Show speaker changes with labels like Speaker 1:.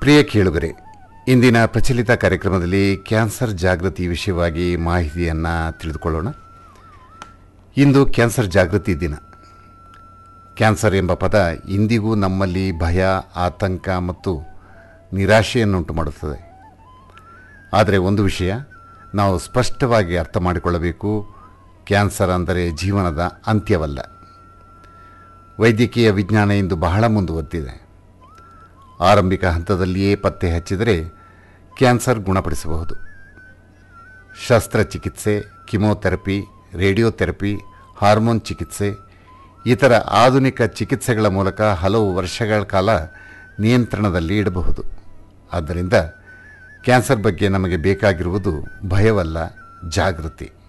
Speaker 1: ಪ್ರಿಯ ಕೇಳುಗರೆ ಇಂದಿನ ಪ್ರಚಲಿತ ಕಾರ್ಯಕ್ರಮದಲ್ಲಿ ಕ್ಯಾನ್ಸರ್ ಜಾಗೃತಿ ವಿಷಯವಾಗಿ ಮಾಹಿತಿಯನ್ನು ತಿಳಿದುಕೊಳ್ಳೋಣ ಇಂದು ಕ್ಯಾನ್ಸರ್ ಜಾಗೃತಿ ದಿನ ಕ್ಯಾನ್ಸರ್ ಎಂಬ ಪದ ಇಂದಿಗೂ ನಮ್ಮಲ್ಲಿ ಭಯ ಆತಂಕ ಮತ್ತು ನಿರಾಶೆಯನ್ನುಂಟು ಮಾಡುತ್ತದೆ ಆದರೆ ಒಂದು ವಿಷಯ ನಾವು ಸ್ಪಷ್ಟವಾಗಿ ಅರ್ಥ ಮಾಡಿಕೊಳ್ಳಬೇಕು ಕ್ಯಾನ್ಸರ್ ಅಂದರೆ ಜೀವನದ ಅಂತ್ಯವಲ್ಲ ವೈದ್ಯಕೀಯ ವಿಜ್ಞಾನ ಇಂದು ಬಹಳ ಮುಂದುವರೆದಿದೆ ಆರಂಭಿಕ ಹಂತದಲ್ಲಿಯೇ ಪತ್ತೆ ಹಚ್ಚಿದರೆ ಕ್ಯಾನ್ಸರ್ ಗುಣಪಡಿಸಬಹುದು ಶಸ್ತ್ರಚಿಕಿತ್ಸೆ ಕಿಮೋಥೆರಪಿ ರೇಡಿಯೋಥೆರಪಿ ಹಾರ್ಮೋನ್ ಚಿಕಿತ್ಸೆ ಇತರ ಆಧುನಿಕ ಚಿಕಿತ್ಸೆಗಳ ಮೂಲಕ ಹಲವು ವರ್ಷಗಳ ಕಾಲ ನಿಯಂತ್ರಣದಲ್ಲಿ ಇಡಬಹುದು ಆದ್ದರಿಂದ ಕ್ಯಾನ್ಸರ್ ಬಗ್ಗೆ ನಮಗೆ ಬೇಕಾಗಿರುವುದು ಭಯವಲ್ಲ ಜಾಗೃತಿ